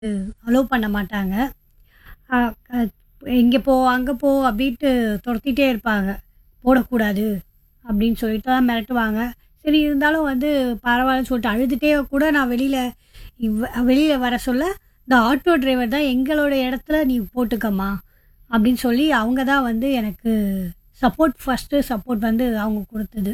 allow பண்ண மாட்டாங்க இங்கே போ அங்கே போ அப்படின்ட்டு துரத்திட்டே இருப்பாங்க போடக்கூடாது அப்படின்னு சொல்லிட்டு தான் மிரட்டுவாங்க சரி இருந்தாலும் வந்து பரவாயில்லன்னு சொல்லிட்டு அழுதுகிட்டே கூட நான் வெளியில் வெளியில் வர சொல்ல இந்த ஆட்டோ டிரைவர் தான் எங்களோட இடத்துல நீ போட்டுக்கம்மா அப்படின்னு சொல்லி அவங்க தான் வந்து எனக்கு சப்போர்ட் ஃபஸ்ட்டு சப்போர்ட் வந்து அவங்க கொடுத்தது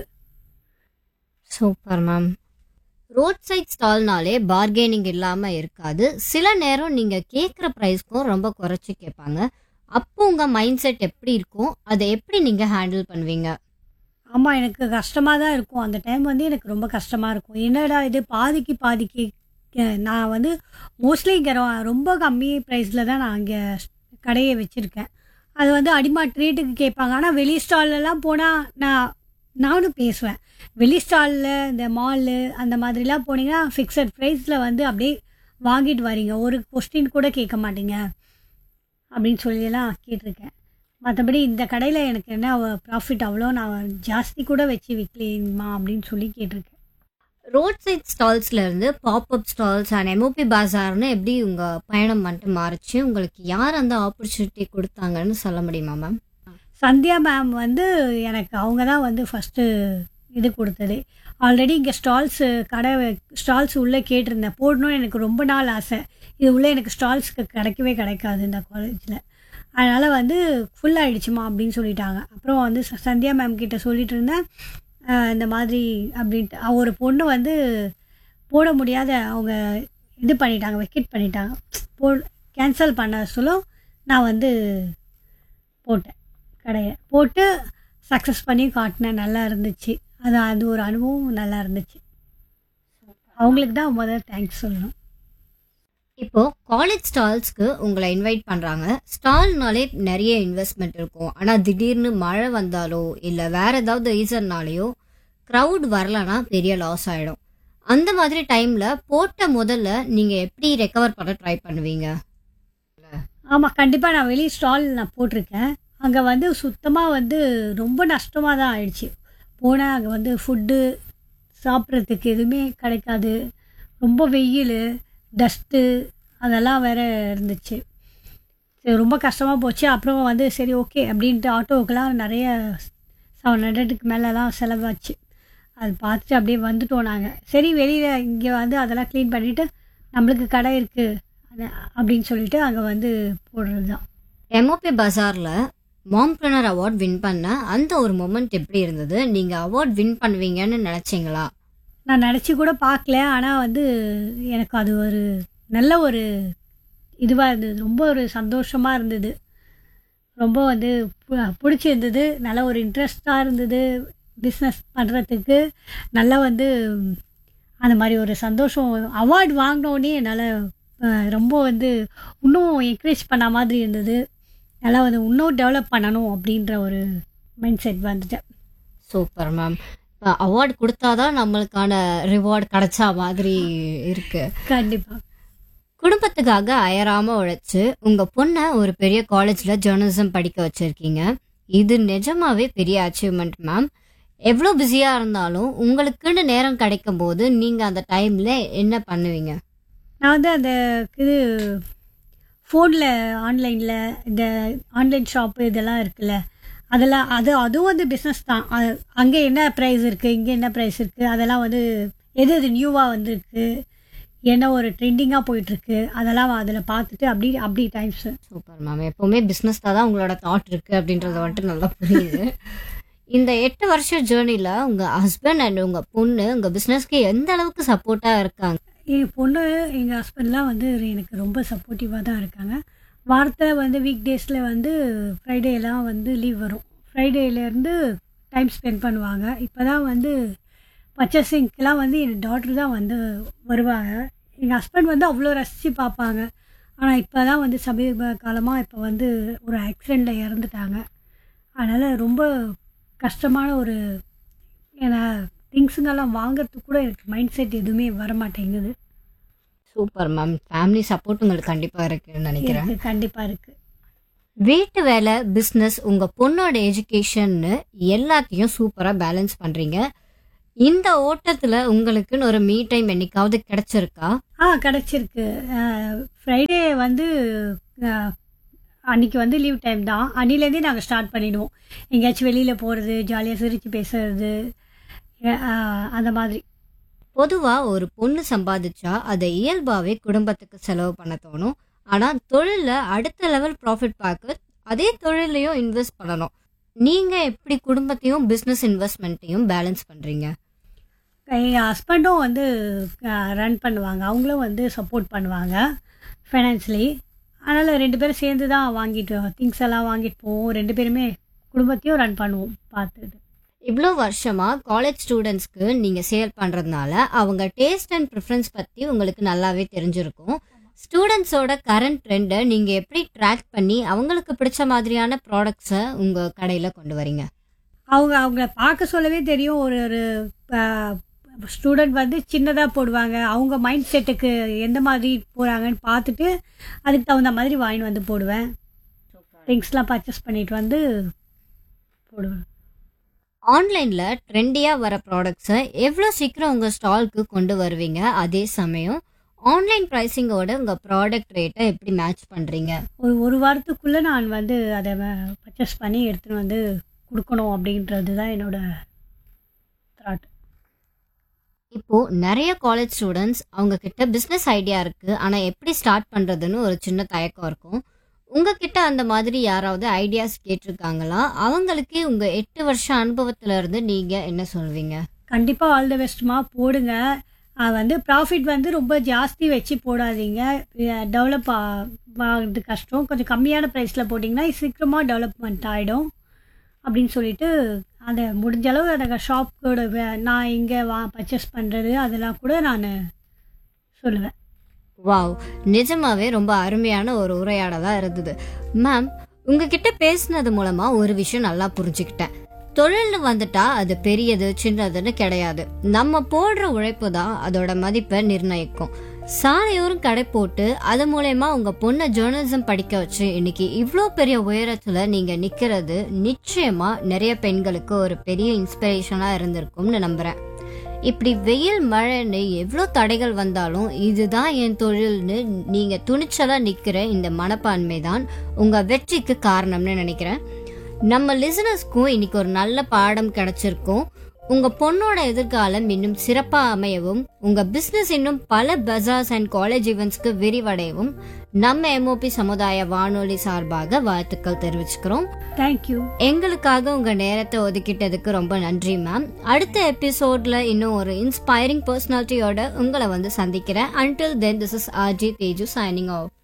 சூப்பர் மேம் ரோட் சைட் ஸ்டால்னாலே பார்கெனிங் இல்லாம இருக்காது சில நேரம் நீங்க கேட்குற ப்ரைஸ்க்கும் ரொம்ப குறைச்சி கேட்பாங்க அப்போ உங்க மைண்ட் செட் எப்படி இருக்கும் அதை எப்படி நீங்க ஹேண்டில் பண்ணுவீங்க ஆமாம் எனக்கு கஷ்டமாக தான் இருக்கும் அந்த டைம் வந்து எனக்கு ரொம்ப கஷ்டமாக இருக்கும் என்னடா இது பாதிக்கு பாதிக்கு அஹ் நான் வந்து மோஸ்ட்லி இங்கே ரொம்ப கம்மி ப்ரைஸில் தான் நான் இங்கே கடையை வச்சுருக்கேன் அது வந்து அடிமாட் ரேட்டுக்கு கேட்பாங்க ஆனால் வெளி ஸ்டால்லலாம் போனால் நான் நானும் பேசுவேன் வெளி ஸ்டாலில் இந்த மாலு அந்த மாதிரிலாம் போனீங்கன்னா ஃபிக்ஸட் ப்ரைஸில் வந்து அப்படியே வாங்கிட்டு வரீங்க ஒரு கொஸ்டின் கூட கேட்க மாட்டீங்க அப்படின்னு சொல்லியெல்லாம் கேட்டிருக்கேன் மற்றபடி இந்த கடையில் எனக்கு என்ன ப்ராஃபிட் அவ்வளோ நான் ஜாஸ்தி கூட வச்சு விற்கலேம்மா அப்படின்னு சொல்லி கேட்டிருக்கேன் ரோட் சைட் ஸ்டால்ஸ்ல இருந்து பாப்அப் ஸ்டால்ஸ் அண்ட் எம்ஓபி பாசார்னு எப்படி உங்க பயணம் வந்துட்டு மாறுச்சு உங்களுக்கு யார் அந்த ஆப்பர்ச்சுனிட்டி கொடுத்தாங்கன்னு சொல்ல முடியுமா மேம் சந்தியா மேம் வந்து எனக்கு அவங்க தான் வந்து ஃபஸ்ட்டு இது கொடுத்தது ஆல்ரெடி இங்கே ஸ்டால்ஸு கடை ஸ்டால்ஸ் உள்ளே கேட்டிருந்தேன் போடணும்னு எனக்கு ரொம்ப நாள் ஆசை இது உள்ளே எனக்கு ஸ்டால்ஸ்க்கு கிடைக்கவே கிடைக்காது இந்த காலேஜில் அதனால் வந்து ஃபுல் ஆயிடுச்சுமா அப்படின்னு சொல்லிட்டாங்க அப்புறம் வந்து ச- சந்தியா மேம் கிட்ட சொல்லிட்டு இருந்தேன் அஹ் இந்த மாதிரி அப்படின்ட்டு அவ ஒரு பொண்ணு வந்து போட முடியாத அவங்க இது பண்ணிட்டாங்க வெக்கெட் பண்ணிட்டாங்க போ கேன்சல் பண்ண சொல்ல நான் வந்து போட்டேன் கடையை போட்டு சக்ஸஸ் பண்ணி காட்டினேன் நல்லா இருந்துச்சு அது அது ஒரு அனுபவம் நல்லா இருந்துச்சு அவங்களுக்கு தான் முதல்ல தேங்க்ஸ் சொல்லணும் இப்போ காலேஜ் ஸ்டால்ஸ்க்கு உங்களை இன்வைட் பண்றாங்க ஸ்டால்னாலே நிறைய இன்வெஸ்ட்மெண்ட் இருக்கும் ஆனா திடீர்னு மழை வந்தாலோ இல்ல வேற ஏதாவது ரீசன்னாலேயோ க்ரௌட் வரலனா பெரிய லாஸ் ஆயிடும் அந்த மாதிரி டைம்ல போட்ட முதல்ல நீங்க எப்படி ரெக்கவர் பண்ண ட்ரை பண்ணுவீங்க ஆமாம் கண்டிப்பாக நான் வெளியே ஸ்டால் நான் போட்டிருக்கேன் அங்கே வந்து சுத்தமாக வந்து ரொம்ப நஷ்டமாக தான் ஆயிடுச்சு போனால் அங்கே வந்து ஃபுட்டு சாப்பிட்றதுக்கு எதுவுமே கிடைக்காது ரொம்ப வெயில் டஸ்ட்டு அதெல்லாம் வேற இருந்துச்சு சரி ரொம்ப கஷ்டமாக போச்சு அப்புறம் வந்து சரி ஓகே அப்படின்ட்டு ஆட்டோவுக்கெல்லாம் நிறைய செவன் ஹண்ட்ரடுக்கு மேலெலாம் செலவாச்சு அது பார்த்துட்டு அப்படியே வந்துட்டோம் நாங்கள் சரி வெளியில் இங்கே வந்து அதெல்லாம் க்ளீன் பண்ணிவிட்டு நம்மளுக்கு கடை இருக்குது அப்படின்னு சொல்லிட்டு அங்கே வந்து போடுறது தான் எம்ஓபி பஜார்ல மாம்பிரனர் அவார்ட் வின் பண்ண அந்த ஒரு மொமெண்ட் எப்படி இருந்தது நீங்க அவார்ட் வின் பண்ணுவீங்கன்னு நினைச்சீங்களா நான் நினச்சி கூட பார்க்கல ஆனால் வந்து எனக்கு அது ஒரு நல்ல ஒரு இதுவாக இருந்தது ரொம்ப ஒரு சந்தோஷமாக இருந்தது ரொம்ப வந்து பு- பிடிச்சிருந்தது நல்ல ஒரு இன்ட்ரெஸ்டாக இருந்தது பிஸ்னஸ் பண்ணுறதுக்கு நல்லா வந்து அந்த மாதிரி ஒரு சந்தோஷம் அவார்டு வாங்கினோடனே என்னால் ரொம்ப வந்து இன்னும் என்கரேஜ் பண்ண மாதிரி இருந்தது நல்லா வந்து இன்னும் டெவலப் பண்ணணும் அப்படின்ற ஒரு மைண்ட் செட் வந்துட்டேன் சூப்பர் மேம் இப்போ அவார்டு கொடுத்தாதான் நம்மளுக்கான ரிவார்டு கிடைச்சா மாதிரி இருக்கு கண்டிப்பாக குடும்பத்துக்காக அயராம உழைச்சு உங்க பொண்ணை ஒரு பெரிய காலேஜ்ல ஜேர்னலிசம் படிக்க வச்சிருக்கீங்க இது நிஜமாவே பெரிய அச்சீவ்மெண்ட் மேம் எவ்வளோ பிஸியா இருந்தாலும் உங்களுக்குன்னு நேரம் கிடைக்கும் போது நீங்க அந்த டைம்ல என்ன பண்ணுவீங்க நான் வந்து அந்த இது ஃபோனில் ஆன்லைனில் இந்த ஆன்லைன் ஷாப்பு இதெல்லாம் இருக்குல்ல அதெல்லாம் அது அதுவும் வந்து பிஸ்னஸ் தான் அது- அங்கே என்ன ப்ரைஸ் இருக்குது இங்கே என்ன ப்ரைஸ் இருக்குது அதெல்லாம் வந்து எது எது நியூவாக வந்திருக்கு என்ன ஒரு ட்ரெண்டிங்காக போயிட்டுருக்கு அதெல்லாம் அதில் பார்த்துட்டு அப்படி அப்படி டைம்ஸு சூப்பர் மேம் எப்பவுமே பிஸ்னஸ் தான் உங்களோட தாட் இருக்கு அப்படின்றது வந்துட்டு நல்லா புரியுது இந்த எட்டு வருஷம் ஜேர்னில உங்க ஹஸ்பண்ட் அண்ட் உங்க பொண்ணு உங்க பிசினஸ்க்கு எந்த அளவுக்கு சப்போர்ட்டா இருக்காங்க என் பொண்ணு எங்கள் ஹஸ்பண்ட்லாம் வந்து எனக்கு ரொம்ப சப்போர்ட்டிவாக தான் இருக்காங்க வாரத்தில் வந்து வீக் டேஸில் வந்து ஃப்ரைடேலாம் வந்து லீவ் வரும் ஃப்ரைடேலேருந்து டைம் ஸ்பெண்ட் பண்ணுவாங்க இப்போ தான் வந்து பர்ச்சேசிங்க்கெலாம் வந்து என் டாட்டர் தான் வந்து வருவாங்க எங்கள் ஹஸ்பண்ட் வந்து அவ்வளோ ரசித்து பார்ப்பாங்க ஆனால் இப்போ தான் வந்து சமீப காலமாக இப்போ வந்து ஒரு ஆக்சிடெண்ட்டில் இறந்துட்டாங்க அதனால் ரொம்ப கஷ்டமான ஒரு ஏன்னா திங்ஸுங்கெல்லாம் வாங்குறதுக்கு கூட எனக்கு மைண்ட் செட் எதுவுமே வர மாட்டேங்குது சூப்பர் மேம் ஃபேமிலி சப்போர்ட் உங்களுக்கு கண்டிப்பா இருக்குன்னு நினைக்கிறேன் எனக்கு கண்டிப்பாக இருக்குது வீட்டு வேலை பிஸ்னஸ் உங்க பொண்ணோட எஜுகேஷன் எல்லாத்தையும் சூப்பரா பேலன்ஸ் பண்றீங்க இந்த ஓட்டத்துல உங்களுக்குன்னு ஒரு மீ டைம் என்னைக்காவது கிடைச்சிருக்கா ஆ கிடச்சிருக்கு ஃப்ரைடே வந்து அஹ், அன்னைக்கு வந்து லீவ் டைம் தான் அன்னிலேருந்தே நாங்கள் ஸ்டார்ட் பண்ணிடுவோம் எங்கேயாச்சும் வெளியில் போகிறது ஜாலியாக சிரித்து பேசுறது அஹ், அந்த மாதிரி பொதுவா ஒரு பொண்ணு சம்பாதிச்சா அதை இயல்பாவே குடும்பத்துக்கு செலவு பண்ண தோணும் ஆனா தொழில்ல அடுத்த லெவல் ப்ராஃபிட் பார்க்க அதே தொழிலையும் இன்வெஸ்ட் பண்ணணும் நீங்க எப்படி குடும்பத்தையும் பிசினஸ் இன்வெஸ்ட்மெண்ட்டையும் பேலன்ஸ் பண்றீங்க எங்கள் ஹஸ்பண்டும் வந்து ரன் பண்ணுவாங்க அவங்களும் வந்து சப்போர்ட் பண்ணுவாங்க ஃபைனான்ஸ்லி அதனால் ரெண்டு பேரும் சேர்ந்து தான் வாங்கிட்டு திங்ஸ் எல்லாம் வாங்கிட்டு போவோம் ரெண்டு பேருமே குடும்பத்தையும் ரன் பண்ணுவோம் பார்த்துட்டு இவ்வளோ வருஷமா காலேஜ் ஸ்டூடெண்ட்ஸ்க்கு நீங்க சேல் பண்றதுனால அவங்க டேஸ்ட் அண்ட் ப்ரிஃபரன்ஸ் பத்தி உங்களுக்கு நல்லாவே தெரிஞ்சிருக்கும் ஸ்டூடெண்ட்ஸோட கரண்ட் ட்ரெண்டை நீங்க எப்படி ட்ராக் பண்ணி அவங்களுக்கு பிடிச்ச மாதிரியான ப்ராடக்ட்ஸை உங்க கடையில கொண்டு வரீங்க அவங்க அவங்கள பார்க்க சொல்லவே தெரியும் ஒரு ஒரு ஸ்டூடெண்ட் வந்து சின்னதாக போடுவாங்க அவங்க மைண்ட் செட்டுக்கு எந்த மாதிரி போகிறாங்கன்னு பார்த்துட்டு அதுக்கு தகுந்த மாதிரி வாங்கிட்டு வந்து போடுவேன் திங்ஸ்லாம் பர்ச்சேஸ் பண்ணிட்டு வந்து போடுவேன் ஆன்லைன்ல ட்ரெண்டியா வர ப்ராடக்ட்ஸை எவ்வளோ சீக்கிரம் உங்க ஸ்டால்க்கு கொண்டு வருவீங்க அதே சமயம் ஆன்லைன் ப்ரைஸிங்கோட உங்க ப்ராடக்ட் ரேட்டை எப்படி மேட்ச் பண்றீங்க ஒரு ஒரு வாரத்துக்குள்ளே நான் வந்து அதை பர்ச்சேஸ் பண்ணி எடுத்துன்னு வந்து கொடுக்கணும் அப்படின்றது தான் என்னோட தாட் இப்போ நிறைய காலேஜ் ஸ்டூடெண்ட்ஸ் அவங்க கிட்ட பிசினஸ் ஐடியா இருக்கு ஆனா எப்படி ஸ்டார்ட் பண்றதுன்னு ஒரு சின்ன தயக்கம் இருக்கும் உங்ககிட்ட அந்த மாதிரி யாராவது ஐடியாஸ் கேட்டிருக்காங்களா அவங்களுக்கு உங்க எட்டு வருஷம் அனுபவத்துல இருந்து நீங்க என்ன சொல்வீங்க கண்டிப்பாக ஆல் த பெஸ்ட்மா போடுங்க அது வந்து ப்ராஃபிட் வந்து ரொம்ப ஜாஸ்தி வச்சு போடாதீங்க டெவலப் ஆகிறது கஷ்டம் கொஞ்சம் கம்மியான ப்ரைஸில் போட்டிங்கன்னா சீக்கிரமாக டெவலப்மெண்ட் ஆகிடும் அப்படின்னு சொல்லிட்டு அதை முடிஞ்ச அளவு அந்த ஷாப்போட நான் இங்கே வா பர்ச்சேஸ் பண்ணுறது அதெல்லாம் கூட நான் சொல்லுவேன் வாவ் நிஜமாவே ரொம்ப அருமையான ஒரு உரையாடலா இருந்தது மேம் உங்ககிட்ட பேசுனது மூலமா ஒரு விஷயம் நல்லா புரிஞ்சுக்கிட்டேன் தொழில்னு வந்துட்டா அது பெரியது சின்னதுன்னு கிடையாது நம்ம போடுற உழைப்பு தான் அதோட மதிப்பை நிர்ணயிக்கும் சாலையோரம் கடை போட்டு அது மூலயமா உங்க பொண்ணை ஜேர்னலிசம் படிக்க வச்சு இன்னைக்கு இவ்வளோ பெரிய உயரத்துல நீங்க நிக்கிறது நிச்சயமா நிறைய பெண்களுக்கு ஒரு பெரிய இன்ஸ்பிரேஷனா இருந்திருக்கும்னு நம்புறேன் இப்படி வெயில் மழைன்னு எவ்வளோ தடைகள் வந்தாலும் இதுதான் என் தொழில்னு நீங்க துணிச்சலா நிக்கிற இந்த மனப்பான்மை தான் உங்க வெற்றிக்கு காரணம்னு நினைக்கிறேன் நம்ம லிசனர்ஸ்க்கும் இன்னைக்கு ஒரு நல்ல பாடம் கிடைச்சிருக்கும் உங்க பொண்ணோட எதிர்காலம் இன்னும் சிறப்பா அமையவும் உங்க பிசினஸ் இன்னும் பல பஜார்ஸ் அண்ட் காலேஜ் ஈவெண்ட்ஸ்க்கு விரிவடையவும் நம்ம எம்ஓபி சமுதாய வானொலி சார்பாக வாழ்த்துக்கள் தெரிவிச்சுக்கிறோம் தேங்க்யூ எங்களுக்காக உங்க நேரத்தை ஒதுக்கிட்டதுக்கு ரொம்ப நன்றி மேம் அடுத்த எபிசோட்ல இன்னும் ஒரு இன்ஸ்பைரிங் பர்சனாலிட்டியோட உங்களை வந்து சந்திக்கிறேன் until then this is RJ Teju signing of